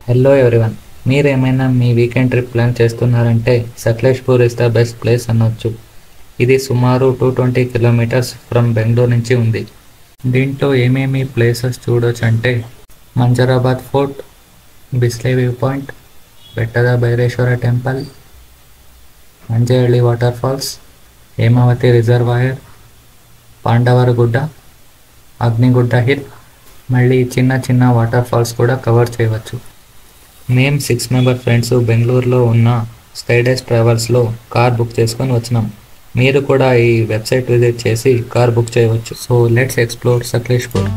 Hello everyone మీరు ఏమైనా మీ weekend trip plan చేస్తున్నారంటే Sakleshpur is the best place అనొచ్చు ఇది సుమారు two twenty kilometres from Bengaluru నుంచి ఉంది దీంట్లో ఏమేమి ప్లేసెస్ చూడొచ్చు అంటే Manjarabad fort Bisle view point Bettada Bhaireshwara temple Manjehalli water falls Hemavathi reservoir Pandavara Gudda Agnigudda hill మళ్ళీ చిన్న చిన్న వాటర్ ఫాల్స్ కూడా కవర్ చేయవచ్చు మేము సిక్స్ మెంబర్ ఫ్రెండ్స్ బెంగళూరులో ఉన్న స్కైడేస్ ట్రావెల్స్లో కార్ బుక్ చేసుకొని వచ్చినాం మీరు కూడా ఈ వెబ్సైట్ విజిట్ చేసి కార్ బుక్ చేయవచ్చు సో లెట్స్ ఎక్స్ప్లోర్ సకలేష్పూర్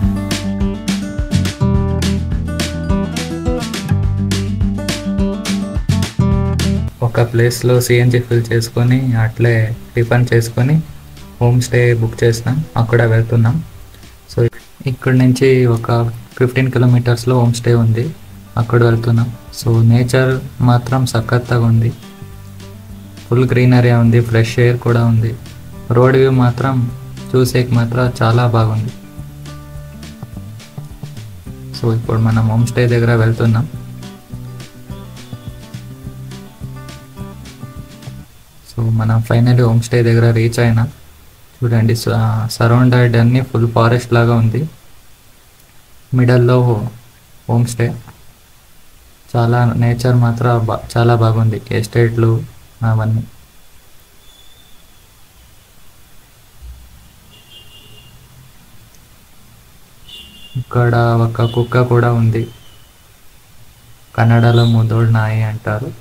ఒక ప్లేస్లో సిఎన్జి ఫిల్ చేసుకొని అట్లే టిఫిన్ చేసుకొని హోమ్ స్టే బుక్ చేసినాం అక్కడ వెళ్తున్నాం సో ఇక్కడ నుంచి ఒక ఫిఫ్టీన్ కిలోమీటర్స్లో హోమ్ స్టే ఉంది అక్కడ వెళ్తున్నాం సో నేచర్ మాత్రం సఖత్తుగా ఉంది ఫుల్ గ్రీనరీ ఉంది ఫ్రెష్ ఎయిర్ కూడా ఉంది రోడ్ వ్యూ మాత్రం చూసేకి మాత్రం చాలా బాగుంది సో ఇప్పుడు మనం హోమ్ స్టే దగ్గర వెళ్తున్నాం సో మనం ఫైనల్లీ హోమ్ స్టే దగ్గర రీచ్ అయినా చూడండి సరౌండెడ్ అన్ని ఫుల్ ఫారెస్ట్ లాగా ఉంది మిడల్లో హోమ్ స్టే చాలా నేచర్ మాత్రం బా చాలా బాగుంది ఎస్టేట్లు అవన్నీ ఇక్కడ ఒక కుక్క కూడా ఉంది కన్నడలో ముదోడు నాయి అంటారు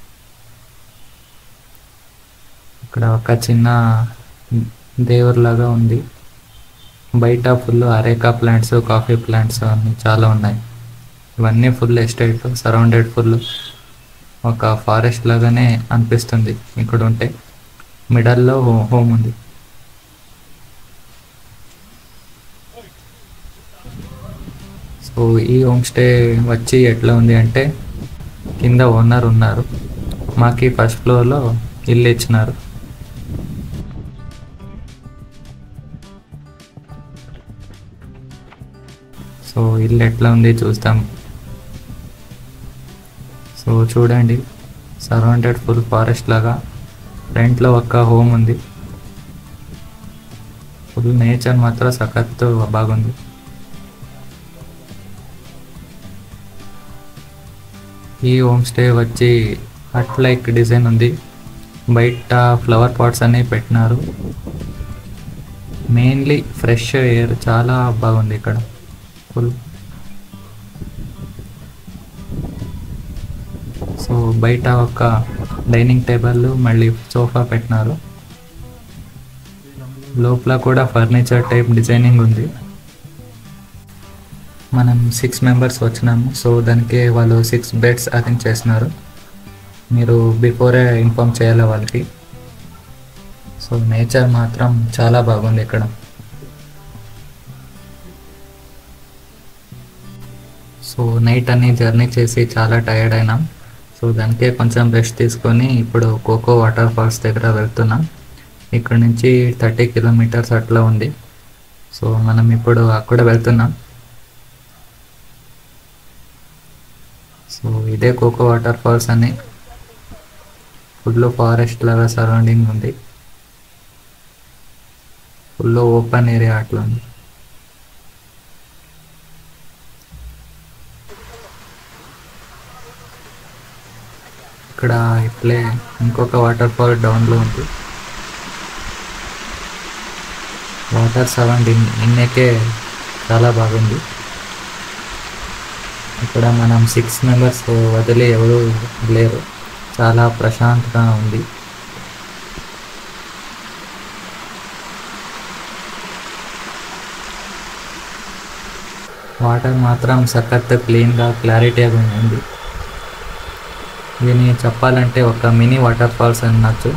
ఇక్కడ ఒక చిన్న దేవుడిలాగా ఉంది బయట full areca plants coffee plants అన్నీ చాలా ఉన్నాయి ఇవన్నీ ఫుల్ ఎస్టేట్ సరౌండెడ్ ఫుల్ ఒక ఫారెస్ట్ లాగానే అనిపిస్తుంది ఇక్కడ ఉంటే మిడల్లో హోమ్ ఉంది సో ఈ హోమ్ స్టే వచ్చి ఎట్లా ఉంది అంటే కింద ఓనర్ ఉన్నారు మాకి ఫస్ట్ ఫ్లోర్లో ఇల్లు ఇచ్చినారు సో ఇల్లు ఎట్లా ఉంది చూస్తాం సో చూడండి సరౌండెడ్ ఫుల్ ఫారెస్ట్ లాగా ఫ్రంట్లో ఒక హోమ్ ఉంది ఫుల్ నేచర్ మాత్రం సఖత్తు బాగుంది ఈ హోమ్ స్టే వచ్చి హట్ లైక్ డిజైన్ ఉంది బయట ఫ్లవర్ పాట్స్ అన్నీ పెట్టినారు మెయిన్లీ ఫ్రెష్ ఎయిర్ చాలా బాగుంది ఇక్కడ ఫుల్ సో బయట ఒక డైనింగ్ టేబుల్ మళ్ళీ సోఫా పెట్టినారు లోపల కూడా ఫర్నిచర్ టైప్ డిజైనింగ్ ఉంది మనం సిక్స్ మెంబర్స్ వచ్చినాము సో దానికి వాళ్ళు సిక్స్ బెడ్స్ అరేంజ్ చేసినారు మీరు బిఫోరే ఇన్ఫామ్ చేయాలి వాళ్ళకి సో నేచర్ మాత్రం చాలా బాగుంది ఇక్కడ సో నైట్ అన్ని జర్నీ చేసి చాలా టైర్డ్ అయినాం సో దానికే కొంచెం రెస్ట్ తీసుకొని ఇప్పుడు కోకో వాటర్ ఫాల్స్ దగ్గర వెళ్తున్నాం ఇక్కడ నుంచి థర్టీ కిలోమీటర్స్ అట్లా ఉంది సో మనం ఇప్పుడు అక్కడ వెళ్తున్నాం సో ఇదే కోకో వాటర్ ఫాల్స్ అని ఫుల్ ఫారెస్ట్ లాగా సరౌండింగ్ ఉంది ఫుల్ ఓపెన్ ఏరియా అట్లా ఉంది ఇక్కడ ఇట్లే ఇంకొక వాటర్ ఫాల్ డౌన్లో ఉంది వాటర్ సరౌండ్ ఇన్నకే చాలా బాగుంది ఇక్కడ మనం సిక్స్ మెంబర్స్ వదిలి ఎవరు లేరు చాలా ప్రశాంతంగా ఉంది వాటర్ మాత్రం సఖత్ క్లీన్గా క్లారిటీగా ఉంది దీన్ని చెప్పాలంటే ఒక మినీ వాటర్ ఫాల్స్ అనొచ్చు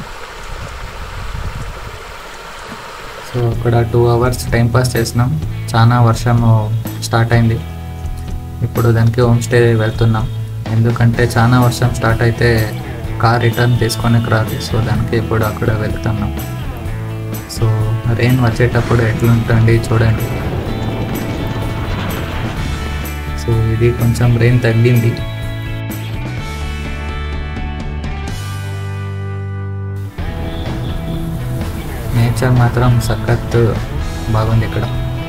సో అక్కడ టూ అవర్స్ టైంపాస్ చేసినాం చాలా వర్షం స్టార్ట్ అయింది ఇప్పుడు దానికి హోమ్ స్టే వెళ్తున్నాం ఎందుకంటే చాలా వర్షం స్టార్ట్ అయితే కార్ రిటర్న్ తీసుకొనికి రాదు సో దానికి ఇప్పుడు అక్కడ వెళ్తున్నాం సో రెయిన్ వచ్చేటప్పుడు ఎట్లుంటుంది చూడండి సో ఇది కొంచెం రెయిన్ తగ్గింది నేచర్ మాత్రం సఖత్ బాగుంది ఇక్కడ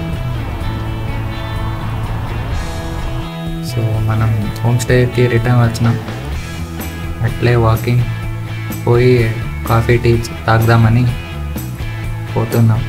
సో మనం హోమ్ స్టేకి రిటర్న్ వచ్చినాం అట్లే వాకింగ్ పోయి కాఫీ టీ తాగుదామని పోతున్నాం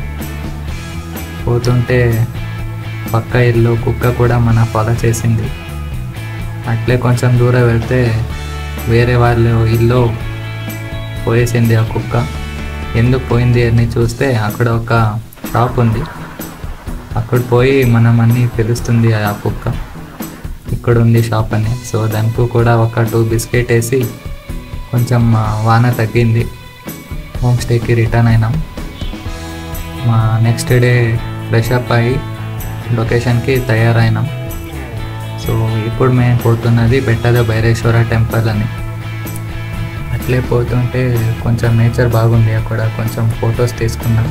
పోతుంటే పక్క ఇల్లు కుక్క కూడా మన ఫాలో చేసింది అట్లే కొంచెం దూరం వెళ్తే వేరే వాళ్ళు ఇల్లు పోయేసింది ఆ కుక్క ఎందుకు పోయింది అని చూస్తే అక్కడ ఒక షాప్ ఉంది అక్కడ పోయి మనం అన్నీ పిలుస్తుంది ఆ కుక్క ఇక్కడ ఉంది షాప్ అని సో దానికి కూడా ఒక టూ బిస్కెట్ వేసి కొంచెం ఆ, వాన తగ్గింది హోమ్ స్టేకి రిటర్న్ అయినాం మా నెక్స్ట్ డే ఫ్రెష్ అప్ అయ్యి లొకేషన్కి తయారైనాం సో ఇప్పుడు మేము పోతున్నది బెట్టద భైరేశ్వర టెంపుల్ అని అట్లే పోతుంటే కొంచెం నేచర్ బాగుంది అక్కడ కొంచెం ఫొటోస్ తీసుకున్నాం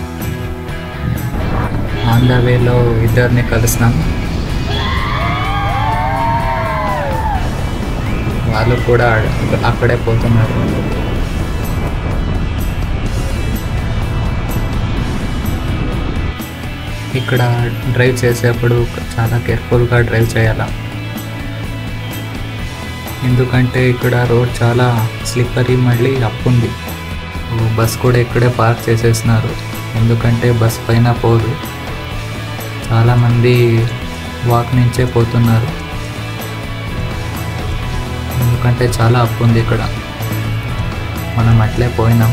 ఆన్ ద వేలో ఇద్దరిని కలిసినాం వాళ్ళు కూడా అక్కడే పోతున్నారు ఇక్కడ డ్రైవ్ చేసేప్పుడు చాలా కేర్ఫుల్గా డ్రైవ్ చేయాలా ఎందుకంటే ఇక్కడ రోడ్ చాలా స్లిప్పరీ మళ్ళీ అప్ ఉంది ఓ బస్ కూడా ఇక్కడే పార్క్ చేసేసినారు ఎందుకంటే బస్ పైన పోదు చాలామంది వాక్ నుంచే పోతున్నారు ఎందుకంటే చాలా అప్ ఉంది ఇక్కడ మనం అట్లే పోయినాం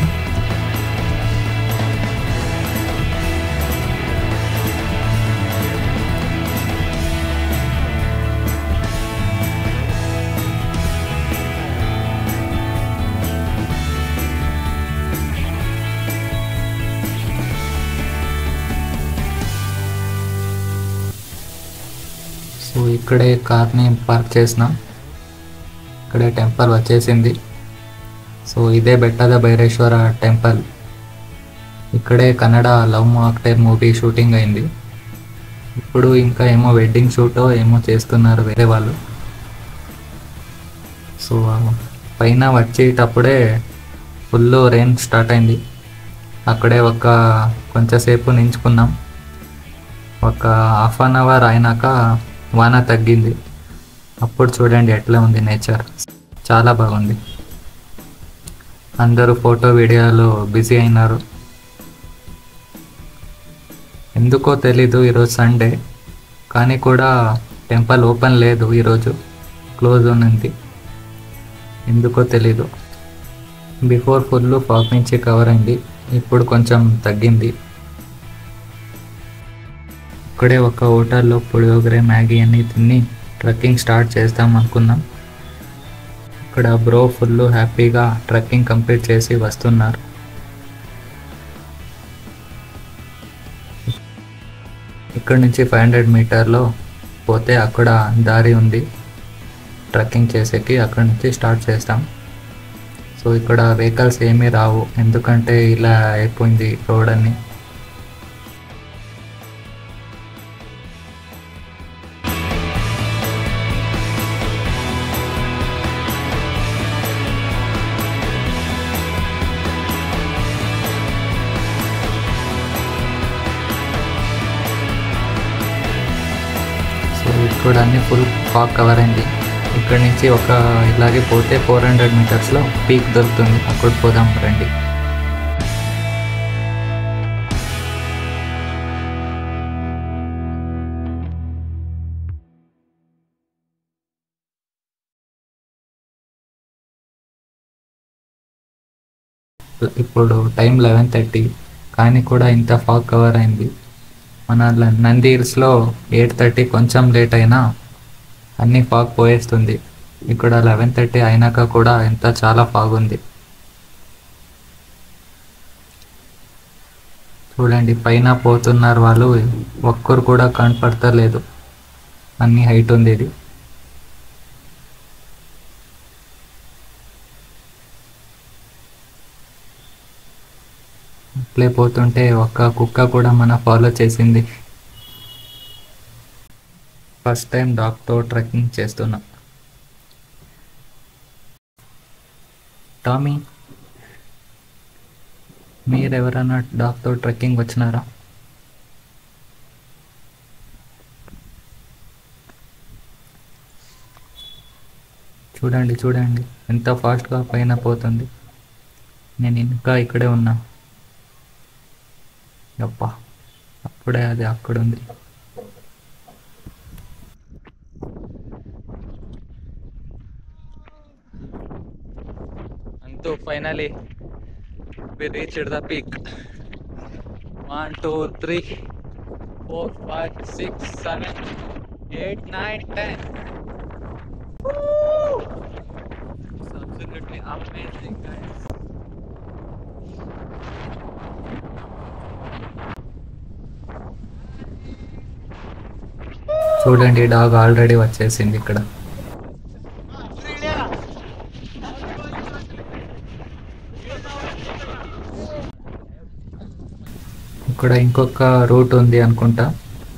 సో ఇక్కడే కార్ని పార్క్ చేసినాం ఇక్కడే టెంపుల్ వచ్చేసింది సో ఇదే బెట్టద భైరేశ్వర టెంపుల్ ఇక్కడే Kannada love mocktail movie shooting అయింది ఇప్పుడు ఇంకా ఏమో వెడ్డింగ్ షూటో ఏమో చేస్తున్నారు వేరే వాళ్ళు సో పైన వచ్చేటప్పుడే ఫుల్ రెయిన్ స్టార్ట్ అయింది అక్కడే ఒక కొంచెంసేపు నించుకున్నాం ఒక హాఫ్ అన్ అవర్ అయినాక వాన తగ్గింది అప్పుడు చూడండి ఎట్లా ఉంది నేచర్ చాలా బాగుంది అందరూ ఫోటో వీడియోలో బిజీ అయినారు ఎందుకో తెలీదు ఈరోజు సండే కానీ కూడా టెంపుల్ ఓపెన్ లేదు ఈరోజు క్లోజ్ ఉంది ఎందుకో తెలీదు బిఫోర్ ఫుల్ ఫాగ్ నుంచి కవర్ అయింది ఇప్పుడు కొంచెం తగ్గింది ఇక్కడే ఒక హోటల్లో పులిహోగరే మ్యాగీ అన్ని తిని ట్రెక్కింగ్ స్టార్ట్ చేద్దాం అనుకున్నాం ఇక్కడ బ్రో ఫుల్ హ్యాపీగా ట్రెక్కింగ్ కంప్లీట్ చేసి వస్తున్నారు ఇక్కడ నుంచి ఫైవ్ హండ్రెడ్ మీటర్లో పోతే అక్కడ దారి ఉంది ట్రెక్కింగ్ చేసేకి అక్కడ నుంచి స్టార్ట్ చేస్తాం సో ఇక్కడ వెహికల్స్ ఏమీ రావు ఎందుకంటే ఇలా అయిపోయింది రోడ్ అని సో ఇక్కడ అన్ని ఫుల్ ఫాగ్ కవర్ అయింది ఇక్కడ నుంచి ఒక ఇలాగే పోతే ఫోర్ హండ్రెడ్ మీటర్స్లో పీక్ దొరుకుతుంది అక్కడ పోదాం రండి ఇప్పుడు టైం లెవెన్ థర్టీ కానీ కూడా ఇంత ఫాగ్ కవర్ అయింది మన ల- నంది హిల్స్లో ఎయిట్ థర్టీ కొంచెం లేట్ అయినా అన్ని ఫాగ్ పోయేస్తుంది ఇక్కడ లెవెన్ థర్టీ అయినాక కూడా ఎంత చాలా ఫాగ్ ఉంది చూడండి పైన పోతున్నారు వాళ్ళు ఒక్కరు కూడా కనపడతలేదు అన్ని హైట్ ఉంది ఇది అట్లే పోతుంటే ఒక్క కుక్క కూడా మన ఫాలో చేసింది ఫస్ట్ టైం డాగ్తో ట్రెక్కింగ్ చేస్తున్నా టామీ మీరు ఎవరైనా డాగ్తో ట్రెక్కింగ్ వచ్చినారా చూడండి చూడండి ఎంత ఫాస్ట్గా పైన పోతుంది నేను ఇంకా ఇక్కడే ఉన్నా అప్పా అప్పుడే అది అక్కడుంది అంటూ finally we reached the peak. One, two, three, four, five, six, seven, eight, nine, ten. Woo! It's absolutely amazing, guys. చూడండి డాగ్ ఆల్రెడీ వచ్చేసింది ఇక్కడ ఇక్కడ ఇంకొక రూట్ ఉంది అనుకుంటా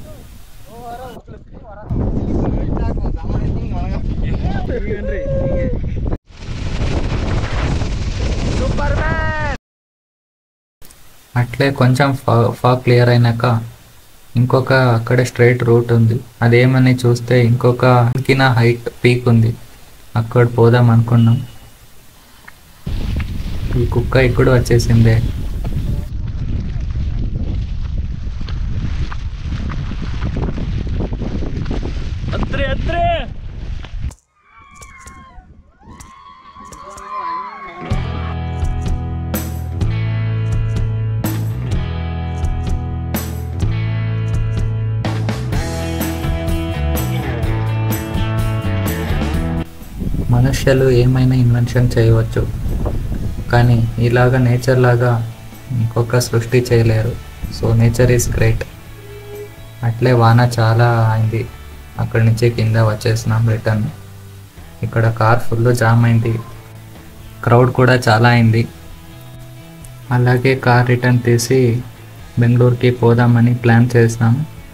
అట్లే కొంచెం ఫా ఫాగ్ క్లియర్ అయినాక ఇంకొక అక్కడ స్ట్రైట్ రూట్ ఉంది అదేమని చూస్తే ఇంకొక ఇంకిన హైట్ పీక్ ఉంది అక్కడ పోదాం అనుకున్నాం ఈ కుక్క ఇక్కడ వచ్చేసిందే ಹತ್ರ ಹತ್ರ మనుష్యులు ఏమైనా ఇన్వెన్షన్ చేయవచ్చు కానీ ఇలాగ నేచర్ లాగా ఇంకొక సృష్టి చేయలేరు సో నేచర్ ఈస్ గ్రేట్ అట్లే వాన చాలా అయింది అక్కడి నుంచి కింద వచ్చేసినాం రిటర్న్ ఇక్కడ కార్ ఫుల్ జామ్ అయింది క్రౌడ్ కూడా చాలా అయింది అలాగే కార్ రిటర్న్ తీసి బెంగళూరుకి పోదామని ప్లాన్ చేసినాం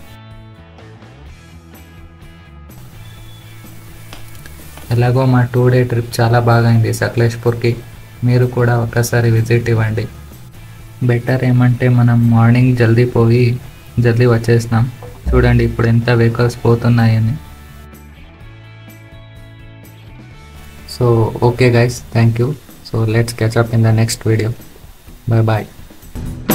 ఎలాగో మా టూ డే ట్రిప్ చాలా బాగా అయింది సకలేష్పూర్కి మీరు కూడా ఒక్కసారి విజిట్ ఇవ్వండి బెటర్ ఏమంటే మనం మార్నింగ్ జల్దీ పోయి జల్దీ వచ్చేసినాం చూడండి ఇప్పుడు ఎంత వెహికల్స్ పోతున్నాయని so okay guys thank you so let's catch up in the next video bye bye